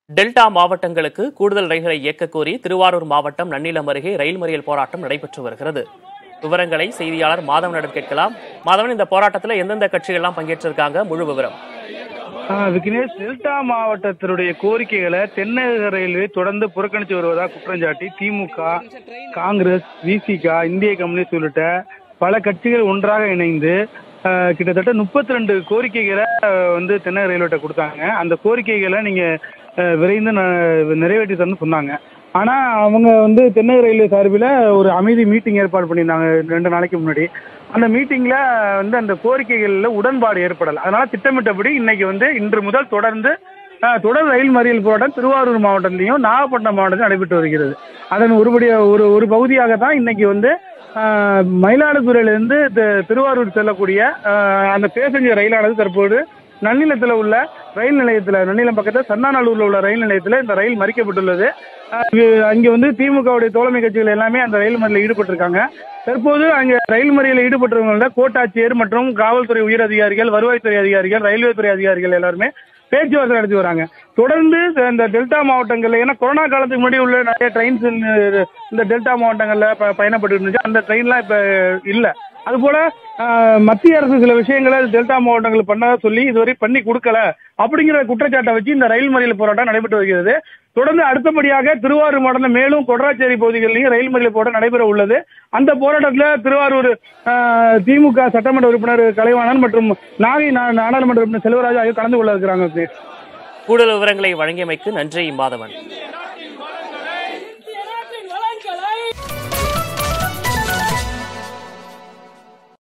delta மாவட்டங்களுக்கு கூடுதல் ரயில்களை இயக்கக் கோரி திருவாரூர் மாவட்டம் நன்னிலம் அருகே ரயில் மறியல் போராட்டம் நடைபெற்று வருகிறது விவரங்களை செய்தியாளர் மாதவனிடம் கேட்கலாம் மாதவன் இந்த போராட்டத்தில் எந்தெந்த கட்சிகள்லாம் பங்கேற்றிருக்காங்க முழு விவரம் ஆ, விக்னேஷ் டெல்டா மாவட்டத்தினுடைய கோரிக்கைகளை தென்னக ரயில்வே தொடர்ந்து புறக்கணித்து வருவதாக குற்றஞ்சாட்டி திமுக காங்கிரஸ் விசிகா இந்திய கம்யூனிஸ்ட் உள்ளிட்ட பல கட்சிகள் ஒன்றாக இணைந்து ஆ, கிட்டத்தட்ட முப்பத்தி ரெண்டு கோரிக்கைகளை ஆ, வந்து தென்னக ரயில்வேட்ட கொடுத்தாங்க அந்த கோரிக்கைகளை நீங்க ஆ, விரைந்து ந- நிறைவேற்றி தரணும்னு சொன்னாங்க ஆனா அவங்க வந்து தென்னக ரயில்வே சார்பில் ஒரு அமைதி மீட்டிங் ஏற்பாடு பண்ணியிருந்தாங்க ரெண்டு நாளைக்கு முன்னாடி அந்த மீட்டிங்ல வந்து அந்த கோரிக்கைகள்ல உடன்பாடு ஏற்படல அதனால திட்டமிட்டபடி இன்னைக்கு வந்து இன்று முதல் தொடர்ந்து அஹ், தொடர் ரயில் மறியல் போராட்டம் திருவாரூர் மாவட்டத்திலையும் நாகப்பட்டினம் மாவட்டத்திலும் நடைபெற்று வருகிறது அதன் ஒருபடிய ஒரு ஒரு பகுதியாக தான் இன்னைக்கு வந்து அஹ், மயிலாடுதுறையிலிருந்து தி- திருவாரூர் செல்லக்கூடிய அஹ், அந்த பேசஞ்சர் ரயிலானது தற்போது நன்னிலத்தில் உள்ள ரயில் நிலையத்தில் நன்னிலம் பக்கத்தில் சன்னாநல்லூர்ல உள்ள ரயில் நிலையத்தில் இந்த ரயில் மறிக்கப்பட்டுள்ளது அஹ், இது- அங்க வந்து திமுகவுடைய தோழமை கட்சிகள் எல்லாமே அந்த ரயில் மறியலில் ஈடுபட்டிருக்காங்க தற்போது அங்க ரயில் மறியலில் ஈடுபட்டவங்கள கோட்டாட்சியர் மற்றும் காவல்துறை உயர் அதிகாரிகள் வருவாய்த்துறை அதிகாரிகள் ரயில்வே துறை அதிகாரிகள் எல்லாருமே பேச்சுவார்த்தை நடத்தி வராங்க தொடர்ந்து இந்த டெல்டா மாவட்டங்கள்ல ஏன்னா கொரோனா காலத்துக்கு முன்னாடி உள்ள நிறைய ட்ரெயின்ஸ் இந்த டெல்டா மாவட்டங்கள்ல ப- பயணப்பட்டு இருந்துச்சு அந்த ட்ரெயின்லாம் இப்ப இல்ல அதுபோல ஆஹ், மத்திய அரசு சில விஷயங்களை டெல்டா மாவட்டங்கள் பண்ண சொல்லி இதுவரை பண்ணி கொடுக்கல அப்படிங்கிற குற்றச்சாட்டை வச்சு இந்த ரயில் மறியல் போராட்டம் நடைபெற்று வருகிறது தொடர்ந்து அடுத்தபடியாக திருவாரூர் மாவட்டம் மேலும் கொடராச்சேரி பகுதிகளிலும் ரயில் மறியல் போராட்டம் நடைபெற உள்ளது அந்த போராட்டத்தில் திருவாரூர் ஆஹ், திமுக சட்டமன்ற உறுப்பினர் கலைவாணன் மற்றும் நாகை நா- நாடாளுமன்ற உறுப்பினர் செல்வராஜ் ஆகியோர் கலந்து கொள்ள இருக்கிறாங்க கூடுதல் விவரங்களை வழங்கியமைக்கு நன்றி மாதவன்